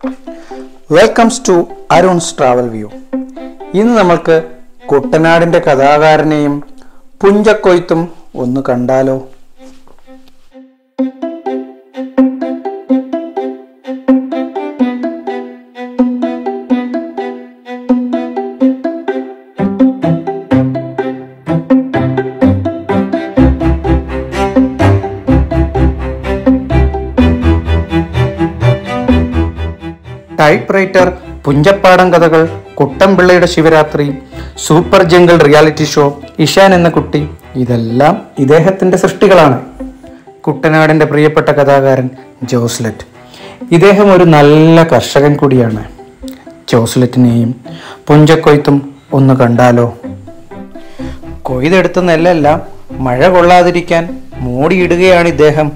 welcomes to Arun's travel view ഇന്ന് നമ്മൾക്ക് കുട്ടനാടിൻ്റെ കഥാകാരനെയും പുഞ്ചക്കൊയ്ത്തും ഒന്ന് കണ്ടാലോ ടൈപ്പ് റൈറ്റർ പുഞ്ചപ്പാടം കഥകൾ കുട്ടൻപിള്ളയുടെ Shivaratri super jungle reality show Ishan എന്ന കുട്ടി ഇതെല്ലാം ഇദ്ദേഹത്തിൻ്റെ സൃഷ്ടികളാണ് കുട്ടനാടിൻ്റെ പ്രിയപ്പെട്ട കഥാകാരൻ ജോസ്ലറ്റ് ഇദ്ദേഹം ഒരു നല്ല കർഷകൻ കൂടിയാണ് ജോസ്ലറ്റിനെയും പുഞ്ചക്കൊയ്ത്തും ഒന്ന് കണ്ടാലോ കൊയ്തെടുത്ത നെല്ലെല്ലാം മഴ കൊള്ളാതിരിക്കാൻ മൂടിയിടുകയാണ് ഇദ്ദേഹം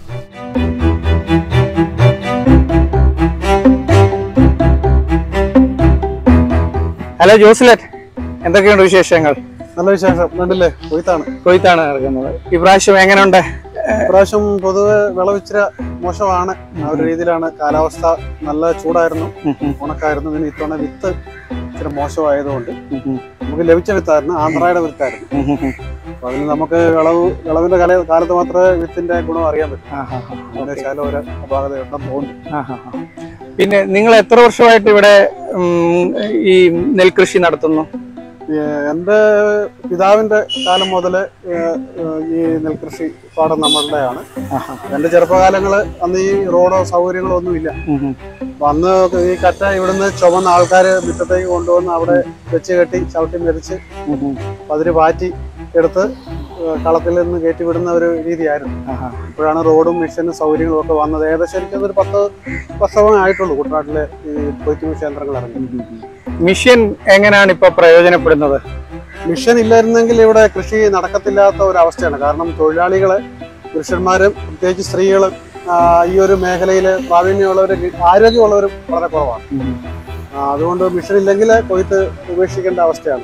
ഹലോ ജോസ്ലറ്റ് എന്തൊക്കെയുണ്ട് വിശേഷങ്ങൾ നല്ല വിശേഷം കണ്ടില്ലേ കൊയ്ത്താണ് കൊയ്ത്താണ് നടക്കുന്നത് ഇപ്രാവശ്യം എങ്ങനെയുണ്ട് ഇപ്രാവശ്യം പൊതുവെ വിളവിച്ചിര മോശമാണ് ആ ഒരു രീതിയിലാണ് കാലാവസ്ഥ നല്ല ചൂടായിരുന്നു ഉണക്കായിരുന്നു പിന്നെ ഇത്തവണ വിത്ത് ഇച്ചിരി മോശമായതുകൊണ്ട് നമുക്ക് ലഭിച്ച വിത്തായിരുന്നു ആന്ധ്രയുടെ വിത്തായിരുന്നു അപ്പൊ അതിന് നമുക്ക് വിളവ് വിളവിന്റെ കാല കാലത്ത് മാത്രമേ വിത്തിന്റെ ഗുണം അറിയാൻ പറ്റൂ അതിന്റെ ശാലം ഒരു അപാകത ഉണ്ടെന്ന് തോന്നുന്നു പിന്നെ നിങ്ങൾ എത്ര വർഷമായിട്ട് ഇവിടെ ഉം, ഈ നെൽകൃഷി നടത്തുന്നു ഏഹ് എന്റെ പിതാവിന്റെ കാലം മുതല് ഏഹ് ഏഹ് ഈ നെൽകൃഷി പാടം നമ്മളുടെയാണ് എന്റെ ചെറുപ്പകാലങ്ങള് അന്ന് ഈ റോഡോ സൗകര്യങ്ങളോ ഒന്നുമില്ല അപ്പൊ അന്ന് ഈ കറ്റ ഇവിടുന്ന് ചുമന്ന ആൾക്കാര് മുറ്റത്തേക്ക് കൊണ്ടുവന്ന് അവിടെ വെച്ച് കെട്ടി ചവിട്ടി മെതിച്ച് അപ്പൊ അതിന് പാറ്റി എടുത്ത് ഏഹ് കളത്തിൽ നിന്ന് കയറ്റി വിടുന്ന ഒരു രീതിയായിരുന്നു ഇപ്പോഴാണ് റോഡും മിഷനും സൗകര്യങ്ങളും ഒക്കെ വന്നത് ഏകദേശം എനിക്ക് ഒരു പത്ത് വർഷമേ ആയിട്ടുള്ളൂ കുട്ടനാട്ടിലെ ഈ കൊയ്ത്ത് മിഷൻ യന്ത്രങ്ങൾ ഇറങ്ങി മിഷൻ എങ്ങനെയാണ് ഇപ്പൊ പ്രയോജനപ്പെടുന്നത് മിഷൻ ഇല്ലായിരുന്നെങ്കിൽ ഇവിടെ കൃഷി നടക്കത്തില്ലാത്ത ഒരു അവസ്ഥയാണ് കാരണം തൊഴിലാളികള് പുരുഷന്മാരും പ്രത്യേകിച്ച് സ്ത്രീകളും ആ, ഈ ഒരു മേഖലയിൽ പ്രാവീണ്യമുള്ളവരും ആരോഗ്യമുള്ളവരും വളരെ കുറവാണ് ആ, അതുകൊണ്ട് മിഷൻ ഇല്ലെങ്കിൽ കൊയ്ത്ത് ഉപേക്ഷിക്കേണ്ട അവസ്ഥയാണ്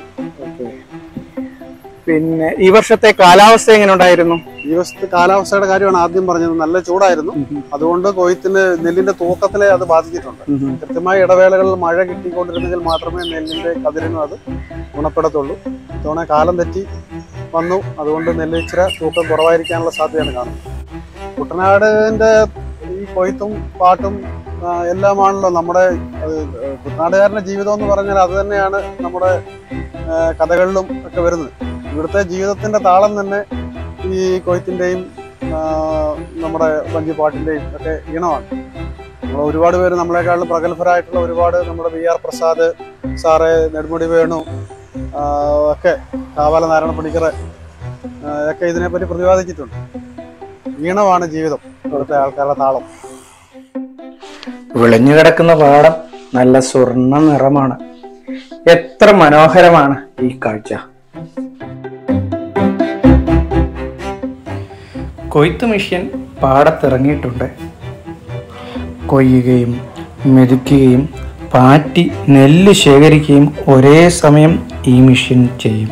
പിന്നെ ഈ വർഷത്തെ കാലാവസ്ഥ എങ്ങനെ ഉണ്ടായിരുന്നു ഈ വർഷത്തെ കാലാവസ്ഥയുടെ കാര്യമാണ് ആദ്യം പറഞ്ഞത് നല്ല ചൂടായിരുന്നു അതുകൊണ്ട് കൊയ്ത്തിന് നെല്ലിന്റെ തൂക്കത്തിലെ അത് ബാധിച്ചിട്ടുണ്ട് കൃത്യമായ ഇടവേളകളിൽ മഴ കിട്ടിക്കൊണ്ടിരുന്നെങ്കിൽ മാത്രമേ നെല്ലിന്റെ കതിരിനും അത് ഗുണപ്പെടത്തുള്ളൂ ഇത്തവണ കാലം തെറ്റി വന്നു അതുകൊണ്ട് നെല്ല് ഇച്ചിരി തൂക്കം കുറവായിരിക്കാനുള്ള സാധ്യതയാണ് കാണുന്നത് കുട്ടനാടിന്റെ ഈ കൊയ്ത്തും പാട്ടും ആ, എല്ലാമാണല്ലോ നമ്മുടെ അത്, ഏഹ്, കുട്ടനാടുകാരന്റെ ജീവിതം എന്ന് പറഞ്ഞാൽ അത് തന്നെയാണ് നമ്മുടെ ഏഹ്, കഥകളിലും ഒക്കെ വരുന്നത് ഇവിടുത്തെ ജീവിതത്തിന്റെ താളം തന്നെ ഈ കൊയ്ത്തിന്റെയും ആ, നമ്മുടെ വഞ്ചിപ്പാട്ടിന്റെയും ഒക്കെ ഈണമാണ് നമ്മൾ ഒരുപാട് പേര് നമ്മളെക്കാളും പ്രഗത്ഭരായിട്ടുള്ള ഒരുപാട് നമ്മുടെ V R Prasad sir Nedumudi Venu ആ, ഒക്കെ കാവാല നാരായണ പണിക്കർ ഒക്കെ ഇതിനെപ്പറ്റി പ്രതിപാദിച്ചിട്ടുണ്ട് ഈണമാണ് ജീവിതം ഇവിടുത്തെ ആൾക്കാരുടെ താളം വിളഞ്ഞു കിടക്കുന്ന പാടം നല്ല സ്വർണ്ണ നിറമാണ് എത്ര മനോഹരമാണ് ഈ കാഴ്ച കൊയ്ത്ത് മെഷീൻ പാടത്തിറങ്ങിയിട്ടുണ്ട് കൊയ്യുകയും മെതുക്കുകയും പാറ്റി നെല്ല് ശേഖരിക്കുകയും ഒരേ സമയം ഈ മെഷീൻ ചെയ്യും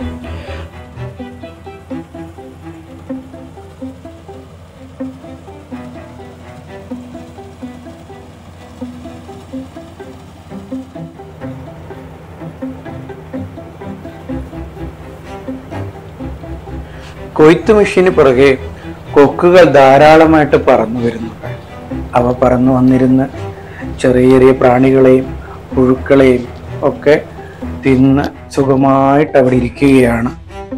കൊയ്ത്ത് മെഷീന് പുറകെ കൊക്കുകൾ ധാരാളമായിട്ട് പറന്നു വരുന്നുണ്ട് അവ പറന്നു വന്നിരുന്ന് ചെറിയ ചെറിയ പ്രാണികളെയും പുഴുക്കളെയും ഒക്കെ തിന്ന് സുഖമായിട്ട് അവിടെ ഇരിക്കുകയാണ്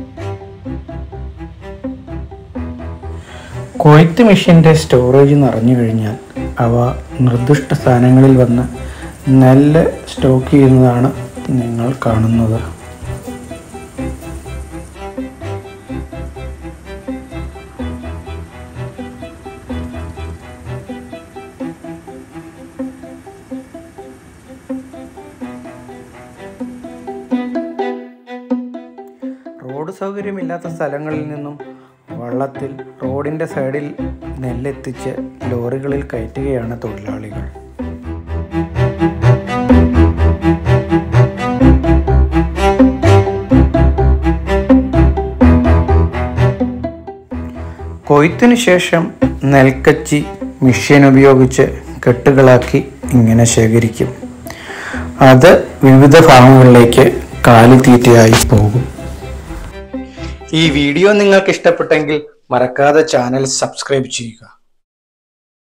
കൊയ്ത്ത് മെഷീൻ്റെ സ്റ്റോറേജ് നിറഞ്ഞു കഴിഞ്ഞാൽ അവ നിർദ്ദിഷ്ട സ്ഥാനങ്ങളിൽ വന്ന് നെല്ല് സ്റ്റോക്ക് ചെയ്യുന്നതാണ് നിങ്ങൾ കാണുന്നത് റോഡ് സൗകര്യമില്ലാത്ത സ്ഥലങ്ങളിൽ നിന്നും വള്ളത്തിൽ റോഡിൻ്റെ സൈഡിൽ നെല്ലെത്തിച്ച് ലോറികളിൽ കയറ്റുകയാണ് തൊഴിലാളികൾ കൊയ്ത്തിനു ശേഷം നെൽക്കച്ചി മെഷീൻ ഉപയോഗിച്ച് കെട്ടുകളാക്കി ഇങ്ങനെ ശേഖരിക്കും അത് വിവിധ ഫാമുകളിലേക്ക് കാലിത്തീറ്റയായി പോകും ഈ വീഡിയോ നിങ്ങൾക്ക് ഇഷ്ടപ്പെട്ടെങ്കിൽ മറക്കാതെ ചാനൽ സബ്സ്ക്രൈബ് ചെയ്യുക